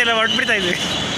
ಇಲ್ಲ ಹೊರಟ್ಬಿಡ್ತಾ ಇದ್ವಿ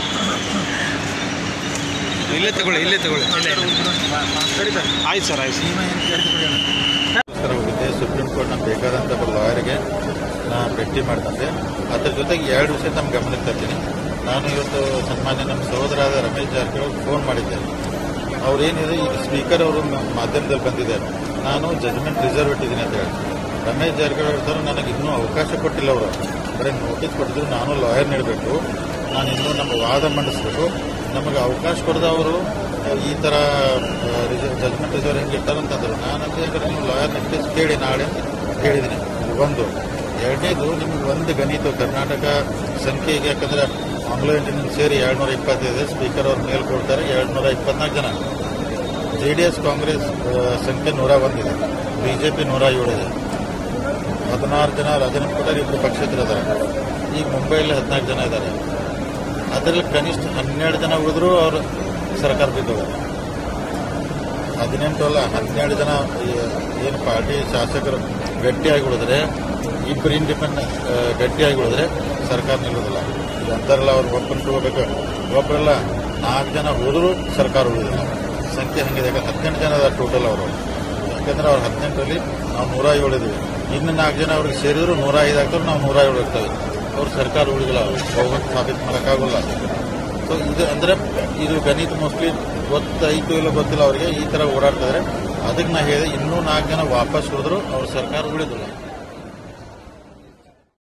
ಇಲ್ಲೇ ತಗೊಳ್ಳಿ ಇಲ್ಲೇ ತಗೊಳ್ಳಿ ಆಯ್ತು ಸರ್ ಆಯ್ತು ಗೋಸ್ಕರ ಹೋಗಿದ್ದೆ ಸುಪ್ರೀಂ ಕೋರ್ಟ್ನ ಬೇಕಾದಂಥ ಒಬ್ಬ ಲಾಯರ್ಗೆ ನಾ ಭೇಟಿ ಮಾಡ್ತಂದೆ ಅದ್ರ ಜೊತೆಗೆ ಎರಡು ವಿಷಯ ತಮ್ಮ ಗಮನಕ್ಕೆ ತರ್ತೀನಿ ನಾನು ಇವತ್ತು ಸನ್ಮಾನ್ಯ ನಮ್ಮ ಸಹೋದರಾದ ರಮೇಶ್ ಜಾರಕಿಹೊಳಿ ಫೋನ್ ಮಾಡಿದ್ದೆ ಅವ್ರೇನಿದೆ ಈಗ ಸ್ಪೀಕರ್ ಅವರು ಮ- ಮಾಧ್ಯಮದಲ್ಲಿ ಬಂದಿದ್ದಾರೆ ನಾನು ಜಜ್ಮೆಂಟ್ ರಿಸರ್ವ್ ಇಟ್ಟಿದ್ದೀನಿ ಅಂತ ಹೇಳಿ ರಮೇಶ್ ಜಾರಕಿಹೊಳಿ ಹೇಳ್ತಾರೆ ನನಗೆ ಇನ್ನೂ ಅವಕಾಶ ಕೊಟ್ಟಿಲ್ಲ ಅವರು ಬರೀ ನೋಟಿಸ್ ಕೊಟ್ಟಿದ್ರು ನಾನು ಲಾಯರ್ ನೀಡಬೇಕು ನಾನು ಇನ್ನೂ ನಮ್ಮ ವಾದ ಮಂಡಿಸ್ಬೇಕು ನಮಗೆ ಅವಕಾಶ ಕೊಡದ ಅವರು ಈ ಥರ ಜಜ್ಮೆಂಟ್ ರಿಸರ್ವ್ ಹೆಂಗೆ ಇರ್ತಾರೆ ಅಂತಂದ್ರು ನಾನಂತ ಯಾಕಂದ್ರೆ ನೀವು ಲಾಯರ್ ನೋಟಿಸ್ ಕೇಳಿ ನಾಳೆ ಅಂತ ಹೇಳಿದ್ದೀನಿ ಇದು ಒಂದು ಎರಡನೇದು ನಿಮ್ಗೆ ಒಂದು ಗಣಿತ ಕರ್ನಾಟಕ ಸಂಖ್ಯೆ ಈಗ ಯಾಕಂದ್ರೆ ಆಂಗ್ಲೋ ಇಂಡಿಯನ್ ಸೇರಿ ಎರಡ್ನೂರ ಇಪ್ಪತ್ತೈದು ಸ್ಪೀಕರ್ ಅವ್ರ ಮೇಲೆ ಕೊಡ್ತಾರೆ ಎರಡ್ನೂರ ಇಪ್ಪತ್ನಾಲ್ಕು ಜನ ಜೆ ಡಿ ಎಸ್ ಕಾಂಗ್ರೆಸ್ ಆ, ಸಂಖ್ಯೆ ನೂರ ಒಂದಿದೆ ಬಿಜೆಪಿ ನೂರ ಏಳಿದೆ ಹದಿನಾರು ಜನ ರಾಜೀನಾಮೆ ಕೊಟ್ಟರೆ ಇಬ್ಬರು ಪಕ್ಷೇತರ ಇದ್ದಾರೆ ಈಗ ಮುಂಬೈಯಲ್ಲಿ ಹದಿನಾಲ್ಕು ಜನ ಇದ್ದಾರೆ ಅದರಲ್ಲಿ ಕನಿಷ್ಠ ಹನ್ನೆರಡು ಜನ ಉಳಿದ್ರು ಅವರು ಸರ್ಕಾರ ಬಿದ್ದೋಗಾರೆ ಹದಿನೆಂಟು ಅಲ್ಲ ಹನ್ನೆರಡು ಜನ ಏನು ಪಾರ್ಟಿ ಶಾಸಕರು ಗಟ್ಟಿಯಾಗಿ ಉಳಿದ್ರೆ ಇಬ್ಬರು ಇಂಡಿಪೆಂಡೆಂಟ್ ಗಟ್ಟಿಯಾಗಿ ಉಳಿದ್ರೆ ಸರ್ಕಾರ ನಿಲ್ಲೋದಿಲ್ಲ ಈಗ ಅಂತಾರಲ್ಲ ಅವ್ರು ಒಬ್ಬರು ತಗೋಬೇಕು ಒಬ್ಬರಲ್ಲ ನಾಲ್ಕು ಜನ ಹೋದರೂ ಸರ್ಕಾರ ಉಳಿದಿಲ್ಲ ಸಂಖ್ಯೆ ಹಂಗಿದೆ ಯಾಕಂದ್ರೆ ಹದಿನೆಂಟು ಜನ ಅದಾರ ಟೋಟಲ್ ಅವರು ಯಾಕಂದ್ರೆ ಅವ್ರು ಹದಿನೆಂಟರಲ್ಲಿ ನಾವು ನೂರ ಏಳು ಇದ್ದೀವಿ ಇನ್ನು ನಾಲ್ಕು ಜನ ಅವ್ರಿಗೆ ಸೇರಿದ್ರು ನೂರ ಐದು ಆಗ್ತಾರೆ ನಾವು ನೂರ ಏಳು ಇರ್ತೇವೆ ಅವ್ರು ಸರ್ಕಾರ ಉಳಿದಿಲ್ಲ ಬಹುಮತ ಸಾಬೀತು ಮಾಡೋಕ್ಕಾಗಲ್ಲ ಸೊ ಇದು ಅಂದ್ರೆ ಇದು ಗಣಿತ ಮೋಸ್ಟ್ಲಿ ಗೊತ್ತಾಯ್ತು ಇಲ್ಲ ಗೊತ್ತಿಲ್ಲ ಅವರಿಗೆ ಈ ತರ ಓಡಾಡ್ತಿದ್ದಾರೆ ಅದಕ್ಕೆ ನಾ ಹೇಳಿದೆ ಇನ್ನೂ ನಾಲ್ಕು ಜನ ವಾಪಸ್ ಹೋದ್ರು ಅವ್ರ ಸರ್ಕಾರ ಉಳಿದಿಲ್ಲ